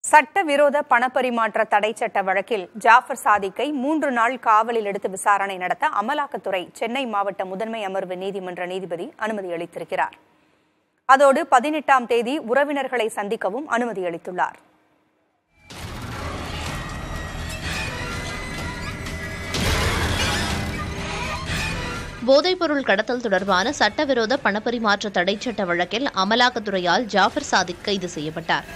சட்டவிரோத பணப்பரிமாற்ற தடை சட்ட வழக்கில் ஜாஃபர் சாதிக்கை மூன்று நாள் காவலில் எடுத்து விசாரணை நடத்த அமலாக்கத்துறை சென்னை மாவட்ட முதன்மை அமர்வு நீதிமன்ற நீதிபதி அனுமதி அளித்திருக்கிறார் அதோடு பதினெட்டாம் தேதி உறவினர்களை சந்திக்கவும் அனுமதி அளித்துள்ளார் போதைப்பொருள் கடத்தல் தொடர்பான சட்டவிரோத பணப்பரிமாற்ற தடைச் சட்ட வழக்கில் அமலாக்கத்துறையால் ஜாஃபர் சாதிக் கைது செய்யப்பட்டார்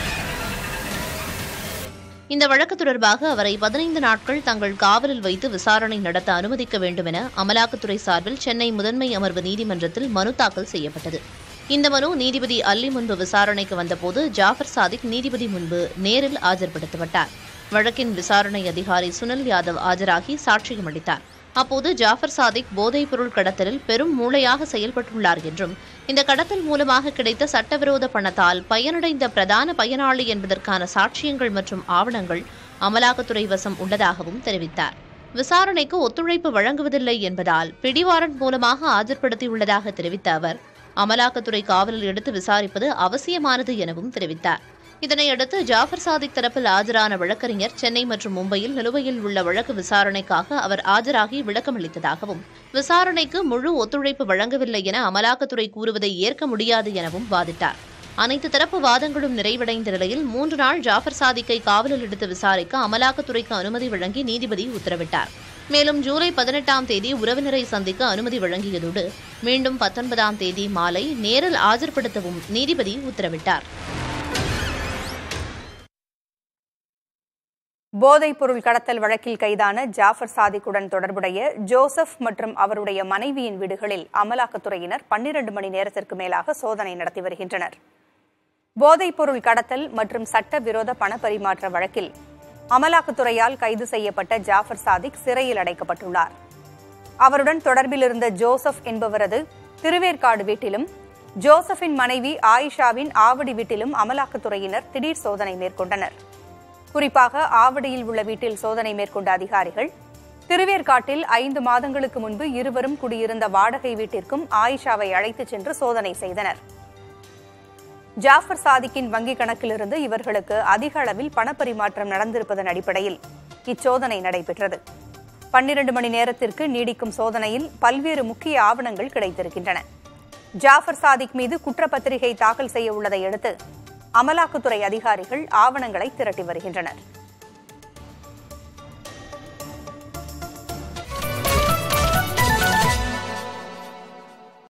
இந்த வழக்கு தொடர்பாக அவரை பதினைந்து நாட்கள் தங்கள் காவலில் வைத்து விசாரணை நடத்த அனுமதிக்க வேண்டும் என அமலாக்கத்துறை சார்பில் சென்னை முதன்மை அமர்வு நீதிமன்றத்தில் மனு தாக்கல் செய்யப்பட்டது இந்த மனு நீதிபதி அல்லி முன்பு விசாரணைக்கு வந்தபோது ஜாஃபர் சாதிக் நீதிபதி முன்பு நேரில் ஆஜர்படுத்தப்பட்டார் வழக்கின் விசாரணை அதிகாரி சுனில் யாதவ் ஆஜராகி சாட்சியம் அளித்தார் அப்போது ஜாஃபர் சாதிக் போதைப் பொருள் கடத்தலில் பெரும் மூளையாக செயல்பட்டுள்ளார் என்றும் இந்த கடத்தல் மூலமாக கிடைத்த சட்டவிரோத பணத்தால் பயனடைந்த பிரதான பயனாளி என்பதற்கான சாட்சியங்கள் மற்றும் ஆவணங்கள் அமலாக்கத்துறை வசம் உள்ளதாகவும் தெரிவித்தார் விசாரணைக்கு ஒத்துழைப்பு வழங்குவதில்லை என்பதால் பிடிவாரண்ட் மூலமாக ஆஜர்படுத்தியுள்ளதாக தெரிவித்த அவர் அமலாக்கத்துறை காவலில் எடுத்து விசாரிப்பது அவசியமானது எனவும் தெரிவித்தார் இதனையடுத்து ஜாஃபர் சாதிக் தரப்பில் ஆஜரான வழக்கறிஞர் சென்னை மற்றும் மும்பையில் நிலுவையில் உள்ள வழக்கு விசாரணைக்காக அவர் ஆஜராகி விளக்கமளித்ததாகவும் விசாரணைக்கு முழு ஒத்துழைப்பு வழங்கவில்லை என அமலாக்கத்துறை கூறுவதை ஏற்க முடியாது எனவும் வாதிட்டார் அனைத்து தரப்பு வாதங்களும் நிறைவடைந்த நிலையில் மூன்று நாள் ஜாஃபர் சாதிக்கை காவலில் எடுத்து விசாரிக்க அமலாக்கத்துறைக்கு அனுமதி வழங்கி நீதிபதி உத்தரவிட்டார் மேலும் ஜூலை பதினெட்டாம் தேதி உறவினரை சந்திக்க அனுமதி வழங்கியதோடு மீண்டும் பத்தொன்பதாம் தேதி மாலை நேரில் ஆஜர்படுத்தவும் நீதிபதி உத்தரவிட்டார் போதைப் பொருள் கடத்தல் வழக்கில் கைதான ஜாஃபர் சாதிக்குடன் தொடர்புடைய ஜோசப் மற்றும் அவருடைய மனைவியின் வீடுகளில் அமலாக்கத்துறையினர் பன்னிரண்டு மணி நேரத்திற்கு மேலாக சோதனை நடத்தி வருகின்றனர் போதைப் பொருள் கடத்தல் மற்றும் சட்டவிரோத பணப்பரிமாற்ற வழக்கில் அமலாக்கத்துறையால் கைது செய்யப்பட்ட ஜாஃபர் சாதிக் சிறையில் அடைக்கப்பட்டுள்ளார் அவருடன் தொடர்பில் இருந்த ஜோசப் என்பவரது திருவேற்காடு வீட்டிலும் ஜோசப்பின் மனைவி ஆயிஷாவின் ஆவடி வீட்டிலும் அமலாக்கத்துறையினர் திடீர் சோதனை மேற்கொண்டனர் குறிப்பாக ஆவடியில் உள்ள வீட்டில் சோதனை மேற்கொண்ட அதிகாரிகள் திருவேற்காட்டில் ஐந்து மாதங்களுக்கு முன்பு இருவரும் குடியிருந்த வாடகை வீட்டிற்கும் ஆயிஷாவை அழைத்துச் சென்று சோதனை செய்தனர் ஜாஃபர் சாதிக்கின் வங்கிக் கணக்கிலிருந்து இவர்களுக்கு அதிக அளவில் பணப்பரிமாற்றம் நடந்திருப்பதன் அடிப்படையில் இச்சோதனை நடைபெற்றது பன்னிரண்டு மணி நேரத்திற்கு நீடிக்கும் சோதனையில் பல்வேறு முக்கிய ஆவணங்கள் கிடைத்திருக்கின்றன ஜாஃபர் சாதிக் மீது குற்றப்பத்திரிகை தாக்கல் செய்ய உள்ளதை அடுத்து அமலாக்கத்துறை அதிகாரிகள் ஆவணங்களை திரட்டி வருகின்றனர்